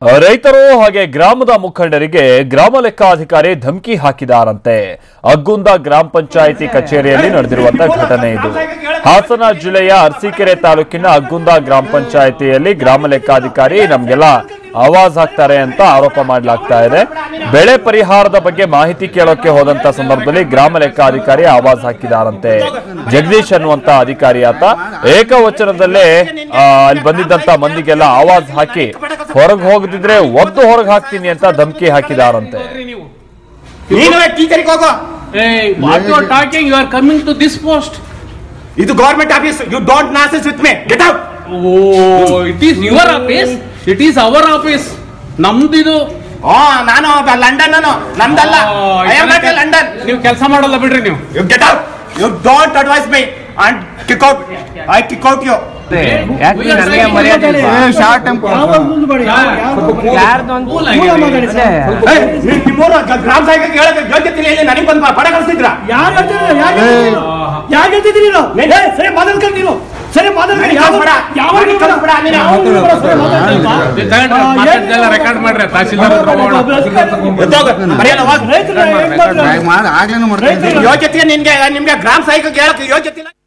ರೈತರು ಹಾಗೆ ಗ್ರಾಮದ ಮುಖಂಡರಿಗೆ ಗ್ರಾಮ ಲೆಕ್ಕಾಧಿಕಾರಿ ಧಮಕಿ ಹಾಕಿದಾರಂತೆ ಅಗ್ಗುಂದ ಗ್ರಾಮ ಪಂಚಾಯಿತಿ ಕಚೇರಿಯಲ್ಲಿ ನಡೆದಿರುವಂತಹ ಘಟನೆ ಇದು ಹಾಸನ ಜಿಲ್ಲೆಯ ಅರಸೀಕೆರೆ ತಾಲೂಕಿನ ಅಗ್ಗುಂದ ಗ್ರಾಮ ಪಂಚಾಯಿತಿಯಲ್ಲಿ ಗ್ರಾಮ ಲೆಕ್ಕಾಧಿಕಾರಿ ನಮ್ಗೆಲ್ಲ ಆವಾಜ್ ಹಾಕ್ತಾರೆ ಅಂತ ಆರೋಪ ಮಾಡಲಾಗ್ತಾ ಇದೆ ಬೆಳೆ ಪರಿಹಾರದ ಬಗ್ಗೆ ಮಾಹಿತಿ ಕೇಳೋಕೆ ಹೋದಂತ ಸಂದರ್ಭದಲ್ಲಿ ಗ್ರಾಮ ಲೆಕ್ಕಾಧಿಕಾರಿ ಆವಾಜ್ ಹಾಕಿದಾರಂತೆ ಜಗದೀಶ್ ಅನ್ನುವಂತ ಅಧಿಕಾರಿ ಆತ ಏಕವಚನದಲ್ಲೇ ಆ, ಅಲ್ಲಿ ಬಂದಿದ್ದಂತ ಮಂದಿಗೆಲ್ಲ ಆವಾಜ್ ಹಾಕಿ ಹೊರಗೆ ಹೋಗದಿದ್ರೆ ಒದ್ದು ಹೊರಗೆ ಹಾಕ್ತೀನಿ ಅಂತ ಧಮಕಿ ಹಾಕಿದಾರಂತೆ ನೀನು ಟೀಚರಿಗೆ ಹೋಗೋ Hey, what you are talking? You are coming to this post. ಇದು government office you don't nonsense with me get out Oh, it is your office. It is our office. ನಮ್ದಿದು ಆ ನಾನು ಲಂಡನ್ ನಾನು ನಂದಲ್ಲ ಐ ಆಮ್ ನಾಟ್ ಲಂಡನ್ ನೀವು ಕೆಲಸ ಮಾಡಲ್ಲ ಬಿಡ್ರಿ ನೀವು you get out you don't advise me and kick out I kick out you ಯಾಕೆ ನನಗೆ ಮರ್ಯಾದೆ ಇಲ್ವಾ? ಶಾರ್ಟ್ ಟೆಂಪೋ ಯಾರ್ದು ಅಂತ ಅದೇ. ನಿಮ್ಮೂರು ಗ್ರಾಮ ಸಹಾಯಕರಿಗೆ ಹೇಳಕ್ಕೆ ಯೋಗ್ಯತೆ ಇಲ್ಲ ನನಗೆ ಬಂದು ಪಡ ಕಳಿಸ್ತಿದ್ರ ಯಾರು ಹೇಳ್ತಿದ್ರು ಯಾರು ಹೇಳ್ತಿದ್ರಿ ನೀನು ಏ, ಸರಿ ಮಾತಾಡ್ಕೊಂಡು ನೀನು ಸರಿ ಮಾತಾಡ್ಕೊಂಡು ಯಾವ ಕಳ್ಸ್ಬೇಡ. ಯಾವ ನನಗೆ ಕಳ್ಸ್ಬೇಡ, ನೀನು ಯಾವ ಊರು ಬರೋ ಸರಿ ಮಾತಾಡ್ತಿಲ್ವಾ? ಮಾತಾಡ್ದೆಲ್ಲ ರೆಕಾರ್ಡ್ ಮಾಡ್ರಿ ತಹಸೀಲ್ದಾರ್ ಹತ್ರ ಹೋಗೋಣ. ಎದ್ದೋಗ ಮರೆಯಲ್ಲ ಹೋಗ್ ರೈತರು ಏನ್ ಮಾಡ್ತಾರೆ? ಮಾಡ್- ಆಗ್ಲೇನು ಮಾಡ್ತೀನಿ ರೈತರು ಯೋಗ್ಯತೆ ನಿನ್ಗೆ ನಿಮ್ಗೆ ಗ್ರಾಮ ಸಹಾಯಕರಿಗೆ ಹೇಳಕ್ಕೆ ಯೋಗ್ಯತೆ ಇಲ್ಲ